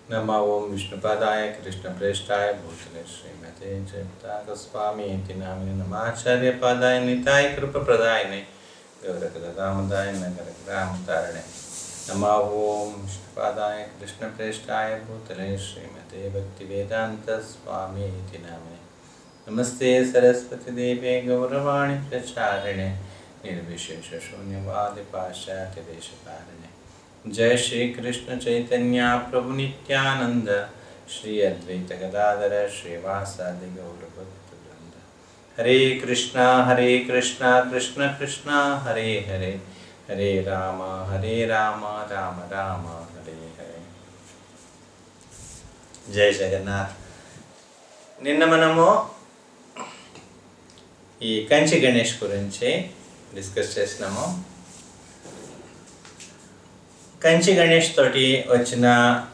नम ओं विष्णुपादाय कृष्णप्रेष्ठाय भूतले श्रीमते जयताकस्वामी नामिने नमाचार्यपादाय निताय कृपप्रदायिने गौरकदामदाय नगरग्रामतारिणे नम ओं विष्णुपादाय कृष्णप्रेष्ठाय भूतले श्रीमते भक्तिवेदान्तस्वामी इति नामिने नमस्ते सरस्वतीदेवे गौरवाणि प्रचारिणे निर्विशेषशून्यवादि पाश्चात्यदेशकारिणे जय श्री कृष्ण चैतन्य प्रभु नित्यानंद श्री अद्वैत गदाधर श्रीवासादि गौरभक्तवृंद हरे कृष्णा हरे कृष्णा कृष्ण कृष्णा हरे हरे हरे राम हरे राम राम राम हरे हरे జై జగన్నాథ్ నిన్న మనము ఈ కంచి గణేష్ గురించి డిస్కస్ చేసినాము కంచి గణేష్ తోటి వచ్చిన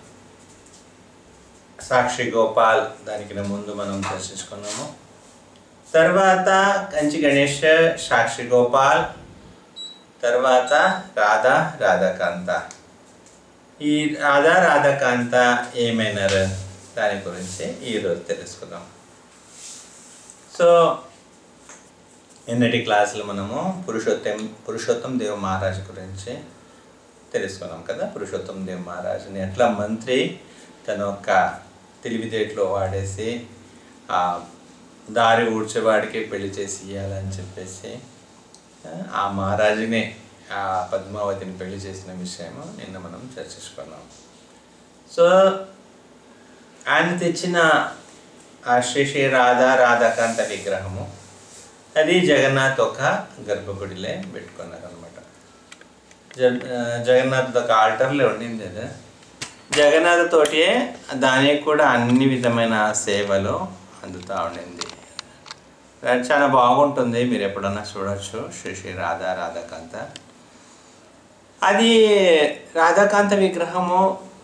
సాక్షి గోపాల్ దానికి ముందు మనం చర్చించుకున్నాము తర్వాత కంచి గణేష్ సాక్షి గోపాల్ తర్వాత రాధా రాధాకాంత ఈ రాధా రాధాకాంత ఏమైనారు దాని గురించి ఈరోజు తెలుసుకుందాం సో నిన్నటి క్లాసులో మనము పురుషోత్తం పురుషోత్తం దేవ మహారాజ్ గురించి తెలుసుకున్నాం కదా పురుషోత్తం దేవ్ మహారాజుని ఎట్లా మంత్రి తన యొక్క తెలివితేటలో వాడేసి ఆ దారి ఊడ్చేవాడికి పెళ్లి చేసి ఇవ్వాలని చెప్పేసి ఆ మహారాజుని ఆ పద్మావతిని పెళ్లి చేసిన విషయము నిన్న మనం చర్చించుకున్నాం సో ఆయన తెచ్చిన ఆ శ్రీ శ్రీ రాధా రాధాకాంత విగ్రహము అది జగన్నాథ్ ఒక గర్భగుడిలే పెట్టుకున్నారు అనమాట జగన్నాథ్ ఒక ఆల్టర్లో ఉండింది అది జగన్నాథ్ తోటి దానికి కూడా అన్ని విధమైన సేవలు అందుతూ ఉండింది అది చాలా బాగుంటుంది మీరు ఎప్పుడన్నా చూడొచ్చు శ్రీ శ్రీ రాధా రాధాకాంత అది రాధాకాంత విగ్రహము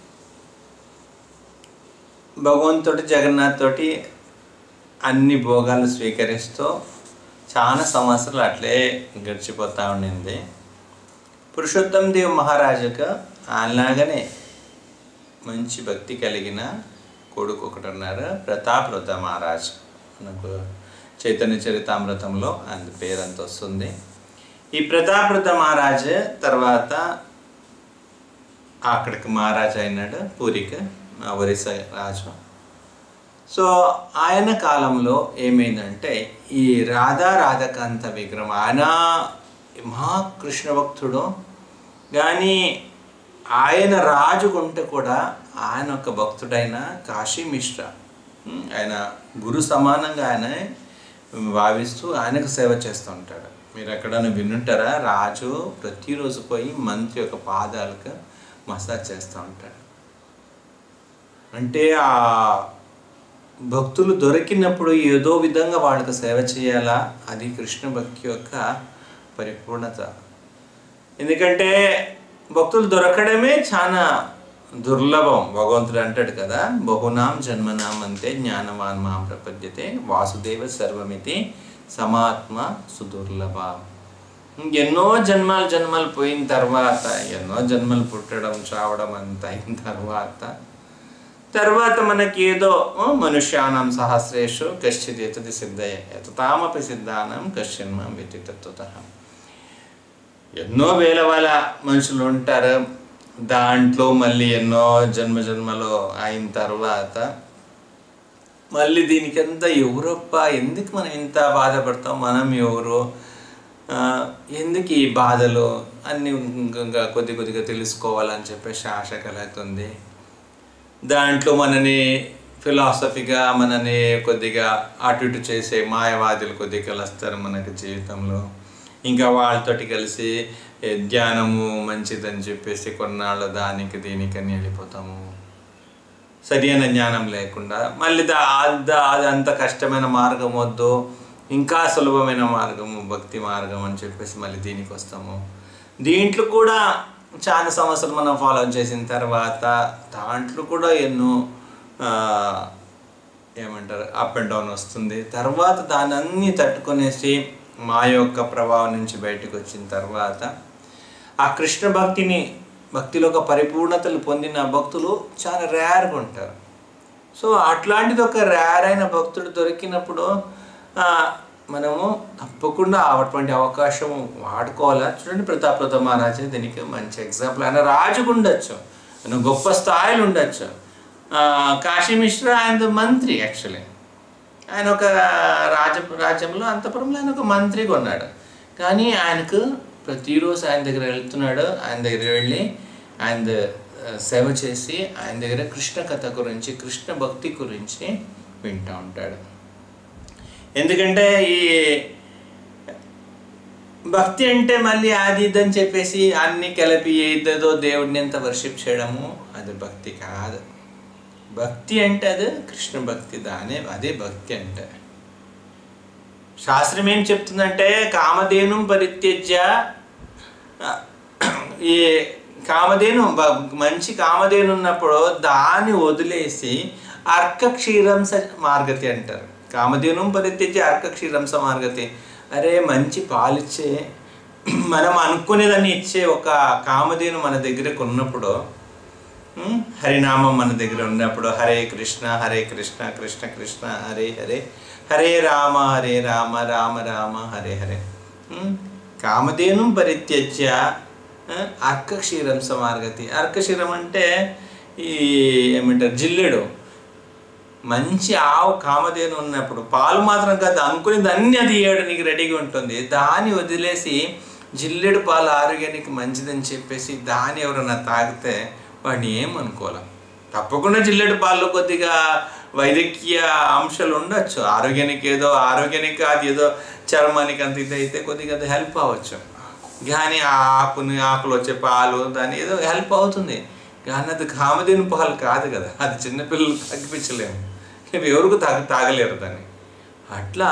భగవంతుడి జగన్నాథ్ తోటి అన్ని భోగాలు స్వీకరిస్తూ చాలా సంవత్సరాలు అట్లే గడిచిపోతూ ఉండింది పురుషోత్తం దేవ్ మహారాజుకు అలాగనే మంచి భక్తి కలిగిన కొడుకు ఒకటి ఉన్నారు ప్రతాపృత మహారాజ్ మనకు చైతన్య చరితామృతంలో అంత పేరు అంత వస్తుంది ఈ ప్రతాపృత మహారాజ్ తర్వాత అక్కడికి మహారాజు అయినాడు పూరికి ఒరిస్సా రాజు సో ఆయన కాలంలో ఏమైందంటే ఈ రాధా రాధకాంత విగ్రహం ఆయన మహాకృష్ణ భక్తుడు కానీ ఆయన రాజు కొంటే కూడా ఆయన ఒక భక్తుడైన కాశీ మిశ్రా ఆయన గురు సమానంగా ఆయన భావిస్తూ ఆయనకు సేవ చేస్తూ ఉంటాడు మీరు ఎక్కడైనా వినుంటారా రాజు ప్రతిరోజు పోయి మంత్రి యొక్క పాదాలకు మసాజ్ చేస్తూ ఉంటాడు అంటే ఆ భక్తులు దొరికినప్పుడు ఏదో విధంగా వాళ్ళకి సేవ చేయాలా అది కృష్ణ భక్తి యొక్క పరిపూర్ణత ఎందుకంటే భక్తులు దొరకడమే చాలా దుర్లభం భగవంతుడు అంటాడు కదా బహునాం జన్మనాం అంతే జ్ఞానవాన్ మాం ప్రపద్యతే వాసుదేవ సర్వమితి సమాత్మ సుదుర్లభ ఎన్నో జన్మాలు జన్మలు పోయిన తర్వాత ఎన్నో జన్మలు పుట్టడం చావడం అంత అయిన తర్వాత తర్వాత మనకి ఏదో మనుష్యానం సహస్రేషు కశ్చిత్ ఎతది సిద్ధయ ఎతతామపి సిద్ధానం కశ్చిన్మం వ్యతితత్వత ఎన్నో వేల వేల మనుషులు ఉంటారు దాంట్లో మళ్ళీ ఎన్నో జన్మ జన్మలో అయిన తర్వాత మళ్ళీ దీనికి అంతా ఎవరప్ప ఎందుకు మనం ఇంత బాధపడతాం మనం ఎవరు ఎందుకు ఈ బాధలు అన్ని ఇంకా కొద్ది కొద్దిగా తెలుసుకోవాలని చెప్పేసి ఆశ కలుగుతుంది దాంట్లో మనని ఫిలాసఫీగా మనని కొద్దిగా అటు ఇటు చేసే మాయవాదులు కొద్దిగా కలుస్తారు మనకి జీవితంలో ఇంకా వాళ్ళతోటి కలిసి ధ్యానము మంచిదని చెప్పేసి కొన్నాళ్ళు దానికి దీనికని వెళ్ళిపోతాము సరైన జ్ఞానం లేకుండా మళ్ళీ దా అది అంత కష్టమైన మార్గం వద్దు ఇంకా సులభమైన మార్గము భక్తి మార్గం అని చెప్పేసి మళ్ళీ దీనికి వస్తాము దీంట్లో కూడా చాలా సంవత్సరాలు మనం ఫాలో చేసిన తర్వాత దాంట్లో కూడా ఎన్నో ఏమంటారు అప్ అండ్ డౌన్ వస్తుంది తర్వాత దాన్ని అన్నీ తట్టుకొనేసి మా యొక్క ప్రభావం నుంచి బయటకు వచ్చిన తర్వాత ఆ కృష్ణ భక్తిని భక్తిలో ఒక పరిపూర్ణతలు పొందిన భక్తులు చాలా రేర్గా ఉంటారు సో అట్లాంటిది ఒక రేర్ అయిన భక్తుడు దొరికినప్పుడు ఆ, మనము తప్పకుండా అటువంటి అవకాశం వాడుకోవాలా చూడండి ప్రతాపలత మహారాజే దీనికి మంచి ఎగ్జాంపుల్ ఆయన రాజుకు ఉండొచ్చు ఆయన గొప్ప స్థాయిలో ఉండొచ్చు ఆ, కాశీ మిశ్రా ఆయన మంత్రి యాక్చువల్లీ ఆయన ఒక రాజ రాజ్యంలో అంతపురంలో ఆయన ఒక మంత్రిగా ఉన్నాడు కానీ ఆయనకు ప్రతిరోజు ఆయన దగ్గర వెళ్తున్నాడు ఆయన దగ్గర వెళ్ళి ఆయన ద- సేవ చేసి ఆయన దగ్గర కృష్ణ కథ గురించి కృష్ణ భక్తి గురించి వింటూ ఉంటాడు ఎందుకంటే ఈ భక్తి అంటే మళ్ళీ అది ఇది అని చెప్పేసి అన్ని కలిపి ఏదేదో దేవుడిని ఎంత వర్షిప్ చేయడము అది భక్తి కాదు భక్తి అంటే అది కృష్ణ భక్తి దానే అదే భక్తి అంటే శాస్త్రం ఏం చెప్తుందంటే కామధేను పరిత్యజ్య ఆ, ఈ కామధేను బ- మంచి కామధేను ఉన్నప్పుడు దాన్ని వదిలేసి అర్క క్షీరంస మార్గతి అంటారు కామధేను పరిత్యజ్య అర్క క్షీరంస మార్గతి అరే మంచి పాలిచ్చే మనం అనుకునేదాన్ని ఇచ్చే ఒక కామధేను మన దగ్గరకు ఉన్నప్పుడు ఉమ్, హరినామం మన దగ్గర ఉన్నప్పుడు హరే కృష్ణ హరే కృష్ణ కృష్ణ కృష్ణ హరే హరే హరే రామ హరే రామ రామ రామ హరే హరే ఉమ్, కామధేను పరిత్యజ్య ఆ, అర్కక్షీరం సమార్గతి అర్కక్షీరం అంటే ఈ ఏమంటారు జిల్లెడు మంచి ఆవు కామధేను ఉన్నప్పుడు పాలు మాత్రం కాదు అనుకునేది అన్ని అది ఇవ్వడానికి రెడీగా ఉంటుంది దాన్ని వదిలేసి జిల్లెడు పాలు ఆరోగ్యానికి మంచిదని చెప్పేసి దాన్ని ఎవరైనా తాగితే వాడిని ఏమనుకోవాలి తప్పకుండా జిల్లెడు పాలు కొద్దిగా వైద్యకీయ అంశాలు ఉండొచ్చు ఆరోగ్యానికి ఏదో ఆరోగ్యానికి అది ఏదో చర్మానికి అంత ఇది అయితే కొద్దిగా అది హెల్ప్ అవ్వచ్చు కానీ ఆ ఆకుని ఆకులు వచ్చే పాలు దాని ఏదో హెల్ప్ అవుతుంది కానీ అది కామధేను పాలు కాదు కదా అది చిన్నపిల్లలు తగ్గిపించలేము ఇవి ఎవరికి తాగ తాగలేరు దాన్ని అట్లా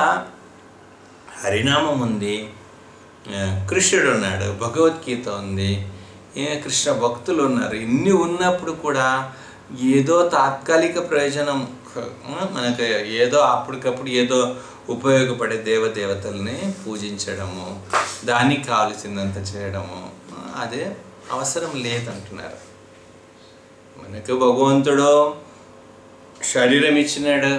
హరినామం ఉంది ఆ, కృష్ణుడు ఉన్నాడు భగవద్గీత ఉంది ఏ కృష్ణ భక్తులు ఉన్నారు ఇన్ని ఉన్నప్పుడు కూడా ఏదో తాత్కాలిక ప్రయోజనం ఆ, మనకు ఏదో అప్పటికప్పుడు ఏదో ఉపయోగపడే దేవదేవతల్ని పూజించడము దానికి కావలసిందంత చేయడము ఆ, అదే అవసరం లేదంటున్నారు మనకు భగవంతుడు శరీరం ఇచ్చినాడు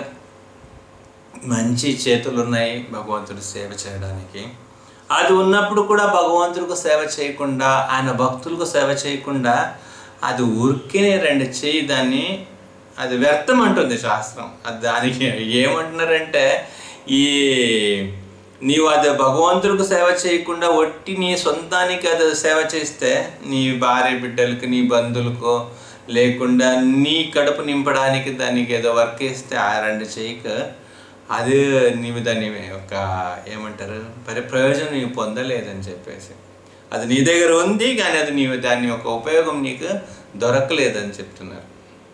మంచి చేతులు ఉన్నాయి భగవంతుడు సేవ చేయడానికి అది ఉన్నప్పుడు కూడా భగవంతుడికి సేవ చేయకుండా ఆయన భక్తులకు సేవ చేయకుండా అది ఊరికేనే రెండు చేయి దాన్ని అది వ్యర్థం అంటుంది శాస్త్రం అది దానికి ఏమంటున్నారంటే ఈ నీవు అది భగవంతుడికి సేవ చేయకుండా ఒట్టి నీ సొంతానికి అది సేవ చేస్తే నీ భార్య బిడ్డలకు నీ బంధువులకు లేకుండా నీ కడుపు నింపడానికి దానికి ఏదో వర్క్ ఇస్తే ఆ రెండు చేయక అది నీవు దాన్ని ఒక ఏమంటారు పరి ప్రయోజనం నీవు పొందలేదని చెప్పేసి అది నీ దగ్గర ఉంది కానీ అది నీవు దాని యొక్క ఉపయోగం నీకు దొరకలేదని చెప్తున్నారు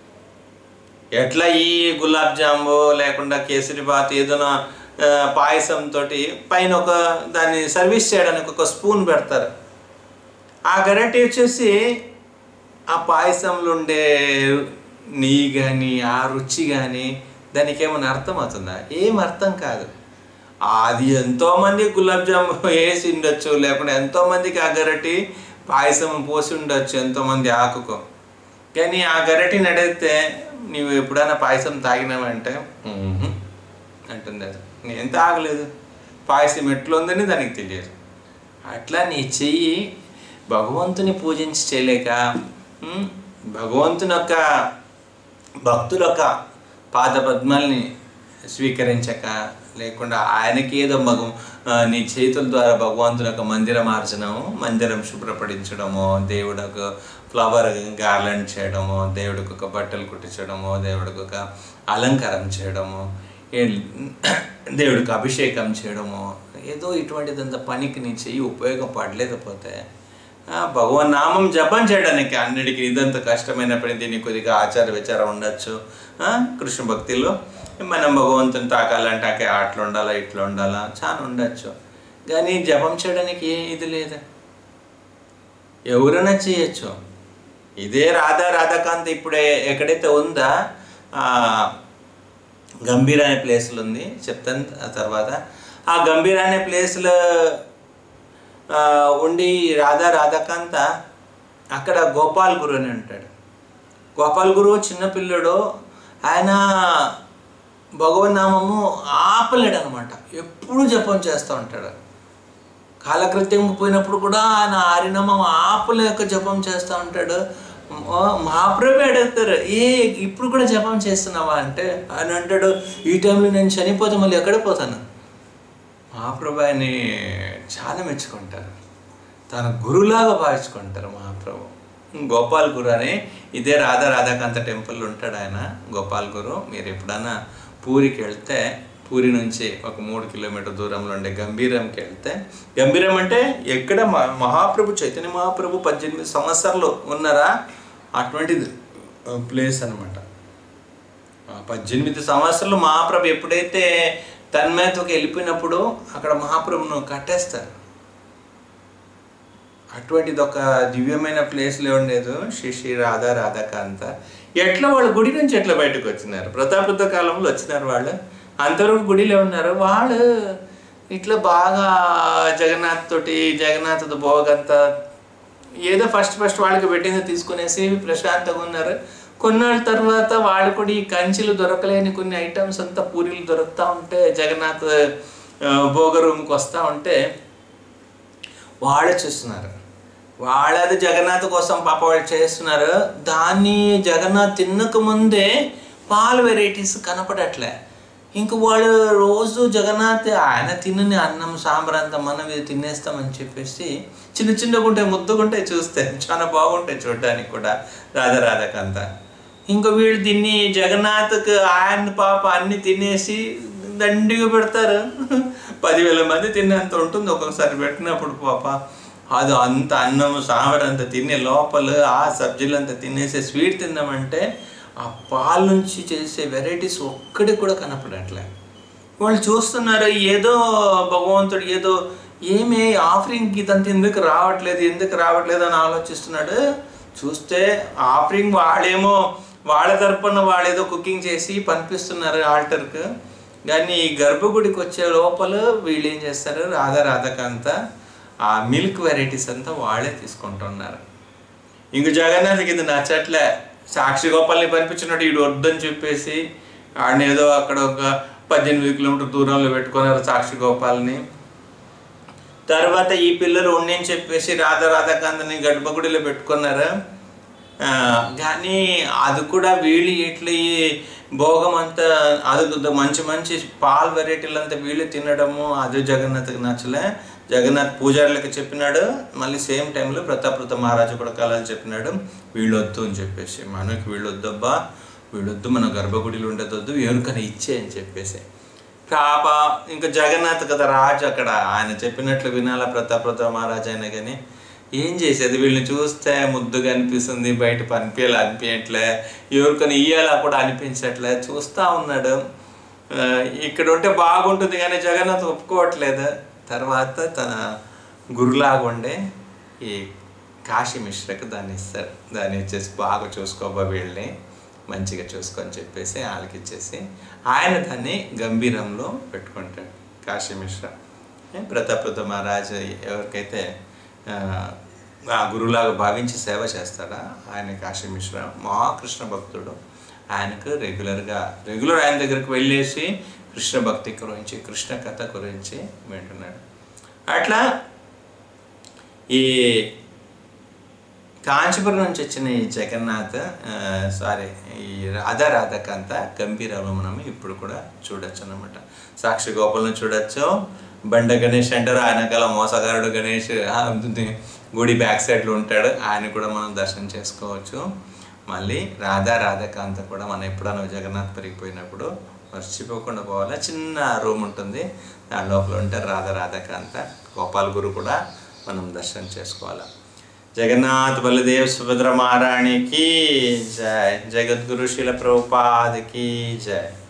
ఎట్లా ఈ గులాబ్ జాము లేకుండా కేసరి బాత్ ఏదైనా ఆ, పాయసంతో పైన ఒక దాన్ని సర్వీస్ చేయడానికి ఒక స్పూన్ పెడతారు ఆ గరిటె వచ్చేసి ఆ పాయసంలో ఉండే నెయ్యి కానీ ఆ రుచి కానీ దానికి ఏమైనా అర్థం అవుతుందా ఏం అర్థం కాదు అది ఎంతోమంది గులాబ్ జామ్ వేసి ఉండొచ్చు లేకుంటే ఎంతోమందికి ఆ గరటి పాయసం పోసి ఉండొచ్చు ఎంతోమంది ఆకుకు కానీ ఆ గరటిని అడిగితే నీవు ఎప్పుడైనా పాయసం తాగినావంటే "మ్మ్హ్" అంటుంది అది నేను తాగలేదు పాయసం ఎట్లుందని దానికి తెలియదు అట్లా నీ చెయ్యి భగవంతుని పూజించి చేయలేక ఉమ్, భగవంతుని యొక్క భక్తుల యొక్క పాద పద్మాల్ని స్వీకరించక లేకుండా ఆయనకి ఏదో మగ ఆ, నీ చేతుల ద్వారా భగవంతుని యొక్క మందిరం మార్చడము మందిరం శుభ్రపడించడము దేవుడికి ఫ్లవర్ గార్లెండ్ చేయడము దేవుడికి ఒక బట్టలు కుట్టించడము దేవుడికి ఒక అలంకారం చేయడము ఏ- దేవుడికి అభిషేకం చేయడము ఏదో ఇటువంటిదంత పనికి నీ చెయ్యి ఉపయోగపడలేకపోతే ఆ, భగవన్ నామం జపం చేయడానికి అన్నిటికీ ఇదంత కష్టమైన పని దీనికి కొద్దిగా ఆచార విచారం ఉండొచ్చు ఆ, కృష్ణ భక్తిలో మనం భగవంతుని తాకాలంటే అక్కడ అట్లా ఉండాలా ఇట్లా ఉండాలా చాలా ఉండొచ్చు కానీ జపం చేయడానికి ఏ ఇది లేదు ఎవరైనా చేయొచ్చు ఇదే రాధా రాధాకాంత్ ఇప్పుడు ఎక్కడైతే ఉందా ఆ, గంభీర్ అనే ప్లేస్లో ఉంది చెప్తాను ఆ తర్వాత ఆ గంభీర్ అనే ప్లేస్లో ఆ, ఉండి రాధా రాధాకాంత అక్కడ గోపాల్ గురు అని అంటాడు గోపాల్ గురు చిన్నపిల్లడు ఆయన భగవన్నామము ఆపలేడు అనమాట ఎప్పుడు జపం చేస్తూ ఉంటాడు కాలకృత్యం పోయినప్పుడు కూడా ఆయన ఆరినామం ఆపలేక జపం చేస్తూ ఉంటాడు మా- మహాప్రభు అడుగుతారు ఏ ఇప్పుడు కూడా జపం చేస్తున్నావా అంటే ఆయన అంటాడు ఈ టైంలో నేను చనిపోతే మళ్ళీ ఎక్కడ పోతాను మహాప్రభు ఆయన్ని చాలా మెచ్చుకుంటారు తన గురులాగా భావించుకుంటారు మహాప్రభు గోపాల్ గురు అని ఇదే రాధా రాధాకాంత టెంపుల్ ఉంటాడు ఆయన గోపాల్ గురు మీరు ఎప్పుడన్నా పూరికి వెళ్తే పూరి నుంచి ఒక మూడు కిలోమీటర్ దూరంలో ఉండే గంభీరంకి వెళ్తే గంభీరం అంటే ఎక్కడ మ- మహాప్రభు చైతన్య మహాప్రభు పద్దెనిమిది సంవత్సరాలు ఉన్నారా అటువంటిది ప్లేస్ అనమాట పద్దెనిమిది సంవత్సరాలు మహాప్రభు ఎప్పుడైతే తన్మయతకి వెళ్ళిపోయినప్పుడు అక్కడ మహాప్రభును కట్టేస్తారు అటువంటిది ఒక దివ్యమైన ప్లేస్లో ఉండేది శ్రీ శ్రీ రాధా రాధాకాంత ఎట్లా వాళ్ళు గుడి నుంచి ఎట్లా బయటకు వచ్చినారు ప్రతాపృత కాలంలో వచ్చినారు వాళ్ళు అంతవరకు గుడిలో ఉన్నారు వాళ్ళు ఇట్లా బాగా జగన్నాథ్ తోటి జగన్నాథ్ భోగంతా ఏదో ఫస్ట్ ఫస్ట్ వాళ్ళకి పెట్టింది తీసుకునేసి ప్రశాంతంగా ఉన్నారు కొన్నాళ్ళ తర్వాత వాళ్ళు కూడా ఈ కంచెలు దొరకలేని కొన్ని ఐటమ్స్ అంతా పూరీలు దొరుకుతూ ఉంటే జగన్నాథ్ ఆ, భోగ రూమ్కి వస్తూ ఉంటే వాళ్ళే చూస్తున్నారు వాళ్ళది జగన్నాథ్ కోసం పాప వాళ్ళు చేస్తున్నారు దాన్ని జగన్నాథ్ తినక ముందే పాలు వెరైటీస్ కనపడట్లే ఇంక వాళ్ళు రోజు జగన్నాథ్ ఆయన తినని అన్నం సాంబార్ అంతా మనం ఇది తినేస్తామని చెప్పేసి చిన్న చిన్నగా ఉంటాయి ముద్దుగా ఉంటాయి చూస్తే చాలా బాగుంటాయి చూడడానికి కూడా రాధా రాధాకంతా ఇంకా వీళ్ళు దీన్ని జగన్నాథ్కి ఆయన పాప అన్ని తినేసి దండిగా పెడతారు పదివేల మంది తినేంత ఉంటుంది ఒక్కొక్కసారి పెట్టినప్పుడు పాప అది అంత అన్నం సాంబార్ అంత తినే లోపల ఆ సబ్జీలు అంతా తినేసే స్వీట్ తిందామంటే ఆ పాలు నుంచి చేసే వెరైటీస్ ఒక్కడి కూడా కనపడట్లే వాళ్ళు చూస్తున్నారు ఏదో భగవంతుడు ఏదో ఏమి ఆఫరింగ్ ఇదంతా ఎందుకు రావట్లేదు ఎందుకు రావట్లేదు అని ఆలోచిస్తున్నాడు చూస్తే ఆఫరింగ్ వాళ్ళేమో వాళ్ళ తరపున వాళ్ళు ఏదో కుకింగ్ చేసి పంపిస్తున్నారు ఆల్టర్కి కానీ ఈ గర్భగుడికి వచ్చే లోపల వీళ్ళు ఏం చేస్తారు రాధా రాధకంతా ఆ మిల్క్ వెరైటీస్ అంతా వాళ్ళే తీసుకుంటున్నారు ఇంక జగన్నాథ్కి ఇది నచ్చట్లే సాక్షి గోపాల్ని పంపించినట్టు వీడు వద్దని చెప్పేసి ఆయన ఏదో అక్కడ ఒక పద్దెనిమిది కిలోమీటర్ దూరంలో పెట్టుకున్నారు సాక్షి గోపాల్ని తర్వాత ఈ పిల్లలు ఉండని చెప్పేసి రాధా రాధాకాంతని గర్భగుడిలో పెట్టుకున్నారు ఆ, కానీ అది కూడా వీళ్ళు ఇట్లా ఈ భోగం అంతా అది కొద్ది మంచి మంచి పాల్ వెరైటీలు అంతా వీళ్ళు తినడము అది జగన్నాథ్కి నచ్చలే జగన్నాథ్ పూజారులకి చెప్పినాడు మళ్ళీ సేమ్ టైంలో ప్రతాపృత మహారాజు కూడా కళలు చెప్పినాడు వీళ్ళొద్దు అని చెప్పేసి మనకి వీళ్ళొద్దబ్బా వీళ్ళొద్దు మన గర్భగుడిలో ఉండేదొద్దు ఎవరికైనా ఇచ్చే అని చెప్పేసి పాప ఇంకా జగన్నాథ్ కదా రాజు అక్కడ ఆయన చెప్పినట్లు వినాలా ప్రతాపృత మహారాజు అయినా కానీ ఏం చేసేది వీళ్ళని చూస్తే ముద్దుగా అనిపిస్తుంది బయట పనిపించాలి అనిపించట్లే ఎవరికైనా ఇయ్యాలా కూడా అనిపించట్లే చూస్తూ ఉన్నాడు ఆ, ఇక్కడ ఉంటే బాగుంటుంది కానీ జగన్నాథ్ ఒప్పుకోవట్లేదు తర్వాత తన గురులాగా ఉండే ఈ కాశీ మిశ్రకు దాన్ని ఇస్తారు దాన్ని ఇచ్చేసి బాగా చూసుకోబా వీళ్ళని మంచిగా చూసుకొని చెప్పేసి వాళ్ళకి ఇచ్చేసి ఆయన దాన్ని గంభీరంలో పెట్టుకుంటాడు కాశీ మిశ్ర ఏ, ప్రతాపృత మహారాజు ఎవరికైతే ఆ, ఆ గురువులాగా భావించి సేవ చేస్తాడా ఆయన కాశీ మిశ్ర మహాకృష్ణ భక్తుడు ఆయనకు రెగ్యులర్గా రెగ్యులర్ ఆయన దగ్గరికి వెళ్ళేసి కృష్ణ భక్తి గురించి కృష్ణ కథ గురించి వింటున్నాడు అట్లా ఈ కాంచీపురం నుంచి వచ్చిన ఈ జగన్నాథ్ ఆ, సారీ ఈ రాధా రాధకాంత గంభీరంలో మనం ఇప్పుడు కూడా చూడొచ్చు అనమాట సాక్షి గోపాలను చూడొచ్చు బండ గణేష్ అంటారు ఆయన గల మోసగారుడు గణేష్ ఆ, గుడి బ్యాక్ సైడ్లో ఉంటాడు ఆయన కూడా మనం దర్శనం చేసుకోవచ్చు మళ్ళీ రాధా రాధాకాంత కూడా మనం ఎప్పుడైనా జగన్నాథ్ పెరిగిపోయినప్పుడు మర్చిపోకుండా పోవాలి చిన్న రూమ్ ఉంటుంది దాని లోపల ఉంటారు రాధా రాధాకాంత గోపాల్ గురు కూడా మనం దర్శనం చేసుకోవాలి జగన్నాథ్ బలదేవ్ సుభద్ర మహారాణికి జయ జగద్గురు శిల ప్రభుపాదికి జయ